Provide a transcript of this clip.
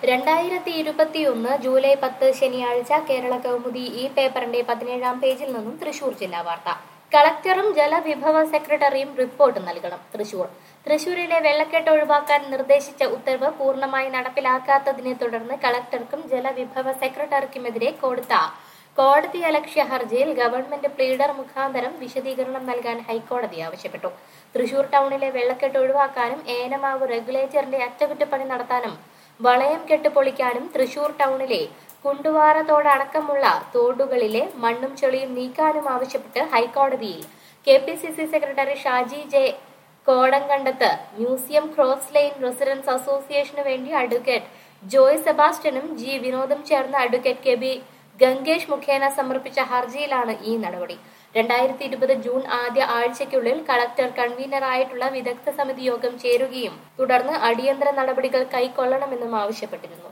രണ്ടായിരത്തി ഇരുപത്തിയൊന്ന് ജൂലൈ പത്ത് ശനിയാഴ്ച കേരള കൗമുദി ഈ പേപ്പറിന്റെ പതിനേഴാം പേജിൽ നിന്നും തൃശൂർ ജില്ലാ വാർത്ത കളക്ടറും ജലവിഭവ സെക്രട്ടറിയും റിപ്പോർട്ട് നൽകണം തൃശൂർ തൃശൂരിലെ വെള്ളക്കെട്ട് ഒഴിവാക്കാൻ നിർദ്ദേശിച്ച ഉത്തരവ് പൂർണ്ണമായി നടപ്പിലാക്കാത്തതിനെ തുടർന്ന് കളക്ടർക്കും ജലവിഭവ സെക്രട്ടറിക്കുമെതിരെ കൊടുത്ത കോടതി അലക്ഷ്യ ഹർജിയിൽ ഗവൺമെന്റ് പ്ലീഡർ മുഖാന്തരം വിശദീകരണം നൽകാൻ ഹൈക്കോടതി ആവശ്യപ്പെട്ടു തൃശൂർ ടൗണിലെ വെള്ളക്കെട്ട് ഒഴിവാക്കാനും ഏനമാവ് റെഗുലേറ്ററിന്റെ അറ്റകുറ്റപ്പണി നടത്താനും വളയം കെട്ടുപൊളിക്കാനും തൃശൂർ ടൗണിലെ കുണ്ടുവാറ തോടടക്കമുള്ള തോടുകളിലെ മണ്ണും ചെളിയും നീക്കാനും ആവശ്യപ്പെട്ട് ഹൈക്കോടതിയിൽ K P C C secretary Shaji J Kodankandath museum cross line residents അസോസിയേഷന് വേണ്ടി അഡ്വക്കേറ്റ് ജോയ് സെബാസ്റ്റ്യനും ജി വിനോദും ചേർന്ന് അഡ്വക്കേറ്റ് കെ ബി ഗംഗേഷ് മുഖേന സമർപ്പിച്ച ഹർജിയിലാണ് ഈ നടപടി രണ്ടായിരത്തി ഇരുപത് ജൂൺ ആദ്യ ആഴ്ചയ്ക്കുള്ളിൽ കളക്ടർ കൺവീനറായിട്ടുള്ള വിദഗ്ധ സമിതി യോഗം ചേരുകയും തുടർന്ന് അടിയന്തര നടപടികൾ കൈക്കൊള്ളണമെന്നും ആവശ്യപ്പെട്ടിരുന്നു